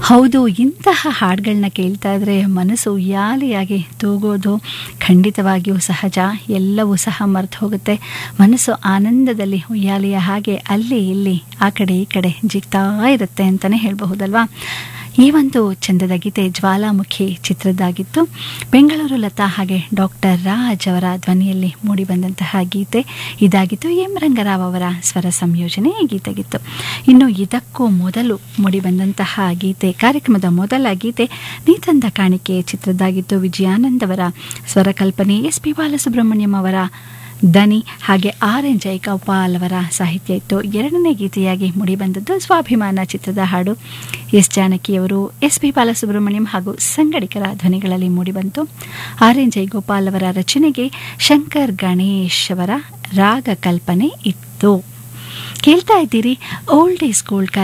ಹೌದು ಇಂತಹ ಹಾಡುಗಳನ್ನ ಕೇಳ್ತಾ ಇದ್ರೆ ಮನಸ್ಸು ಉಯ್ಯಾಲೆಯಾಗಿ ತೂಗೋದು ಖಂಡಿತವಾಗಿಯೂ ಸಹಜ ಎಲ್ಲವೂ ಸಹ ಮರೆತು ಹೋಗುತ್ತೆ ಮನಸ್ಸು ಆನಂದದಲ್ಲಿ ಉಯ್ಯಾಲೆಯ ಹಾಗೆ ಅಲ್ಲಿ ಇಲ್ಲಿ ಆ ಕಡೆ ಈ ಕಡೆ ಜಿಗ್ತಾ ಇರುತ್ತೆ ಅಂತಲೇ ಹೇಳಬಹುದಲ್ವಾ ಈ ಒಂದು ಚಂದದ ಗೀತೆ ಜ್ವಾಲಾಮುಖಿ ಚಿತ್ರದ್ದಾಗಿತ್ತು ಬೆಂಗಳೂರು ಲತಾ ಹಾಗೆ ಡಾಕ್ಟರ್ ರಾಜ್ ಅವರ ಧ್ವನಿಯಲ್ಲಿ ಮೂಡಿಬಂದಂತಹ ಗೀತೆ ಇದಾಗಿತ್ತು ಎಂ ರಂಗರಾವ್ ಅವರ ಸ್ವರ ಸಂಯೋಜನೆ ಈ ಗೀತೆಗಿತ್ತು ಇನ್ನು ಇದಕ್ಕೂ ಮೊದಲು ಮೂಡಿಬಂದಂತಹ ಗೀತೆ ಕಾರ್ಯಕ್ರಮದ ಮೊದಲ ಗೀತೆ ನೀತಂದ ಕಾಣಿಕೆ ಚಿತ್ರದ್ದಾಗಿತ್ತು ವಿಜಯಾನಂದ್ ಅವರ ಸ್ವರಕಲ್ಪನೆ ಎಸ್ ಪಿ ಬಾಲಸುಬ್ರಹ್ಮಣ್ಯಂ ಅವರ ದನಿ ಹಾಗೆ ಆರ್ ಎನ್ ಜಯಗೋಪಾಲ್ ಅವರ ಸಾಹಿತ್ಯ ಇತ್ತು ಎರಡನೇ ಗೀತೆಯಾಗಿ ಮೂಡಿಬಂದದ್ದು ಸ್ವಾಭಿಮಾನ ಚಿತ್ರದ ಹಾಡು ಎಸ್ ಜಾನಕಿಯವರು ಎಸ್ ಪಿ ಬಾಲಸುಬ್ರಹ್ಮಣ್ಯಂ ಹಾಗೂ ಸಂಗಡಿಗರ ಧ್ವನಿಗಳಲ್ಲಿ ಮೂಡಿಬಂತು ಆರ್ ಎನ್ ಜಯಗೋಪಾಲ್ ಅವರ ರಚನೆಗೆ ಶಂಕರ್ ಗಣೇಶ್ ಅವರ ರಾಗ ಕಲ್ಪನೆ ಇತ್ತು ಕೇಳ್ತಾ ಇದ್ದೀರಿ ಓಲ್ಡ್ ಈಸ್ ಗೋಲ್ಡ್